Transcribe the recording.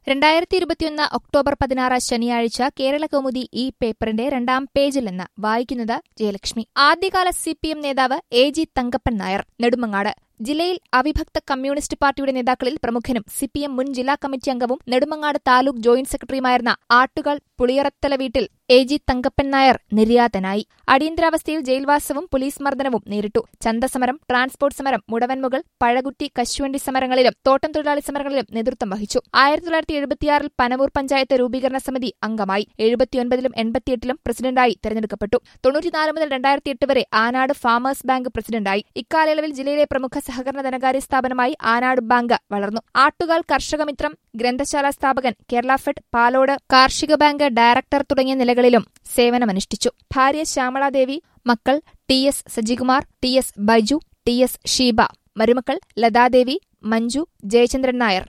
രണ്ടായിരത്തി ഇരുപത്തിയൊന്ന് ഒക്ടോബർ പതിനാറ് ശനിയാഴ്ച കേരള കൗമുദി ഈ പേപ്പറിന്റെ രണ്ടാം പേജിൽ നിന്ന് വായിക്കുന്നത് ജയലക്ഷ്മി ആദ്യകാല സി പി എം നേതാവ് എ ജി തങ്കപ്പൻ നായർ നെടുമങ്ങാട് ജില്ലയിൽ അവിഭക്ത കമ്മ്യൂണിസ്റ്റ് പാർട്ടിയുടെ നേതാക്കളിൽ പ്രമുഖനും സി പി എം മുൻ ജില്ലാ കമ്മിറ്റി അംഗവും നെടുമങ്ങാട് താലൂക്ക് ജോയിന്റ് സെക്രട്ടറിയുമായിരുന്ന ആട്ടുകൾ പുളിയറത്തല വീട്ടിൽ എ ജി തങ്കപ്പൻ നായർ നിര്യാതനായി അടിയന്തരാവസ്ഥയിൽ ജയിൽവാസവും പോലീസ് മർദ്ദനവും നേരിട്ടു ചന്തസമരം ട്രാൻസ്പോർട്ട് സമരം മുടവൻമുകൾ പഴകുറ്റി കശുവണ്ടി സമരങ്ങളിലും തോട്ടം തൊഴിലാളി സമരങ്ങളിലും നേതൃത്വം വഹിച്ചു ആയിരത്തി തൊള്ളായിരത്തി എഴുപത്തിയാറിൽ പനവൂർ പഞ്ചായത്ത് രൂപീകരണ സമിതി അംഗമായി എഴുപത്തിയൊൻപതിലും എൺപത്തിയെട്ടിലും പ്രസിഡന്റായി തെരഞ്ഞെടുക്കപ്പെട്ടു തൊണ്ണൂറ്റിനാല് മുതൽ രണ്ടായിരത്തി എട്ട് വരെ ആനാട് ഫാമേഴ്സ് ബാങ്ക് പ്രസിഡന്റായി ഇക്കാലയളവിൽ ജില്ലയിലെ പ്രമുഖ സഹകരണ ധനകാര്യ സ്ഥാപനമായി ആനാട് ബാങ്ക് വളർന്നു ആട്ടുകാൽ കർഷകമിത്രം ഗ്രന്ഥശാല സ്ഥാപകൻ കേരള ഫെഡ് പാലോട് കാർഷിക ബാങ്ക് ഡയറക്ടർ തുടങ്ങിയ നിലകളിലും സേവനമനുഷ്ഠിച്ചു ഭാര്യ ശ്യാമളാദേവി മക്കൾ T S Sajikumar T S Baiju T S Sheeba മരുമക്കൾ ലതാദേവി മഞ്ജു ജയചന്ദ്രൻ നായർ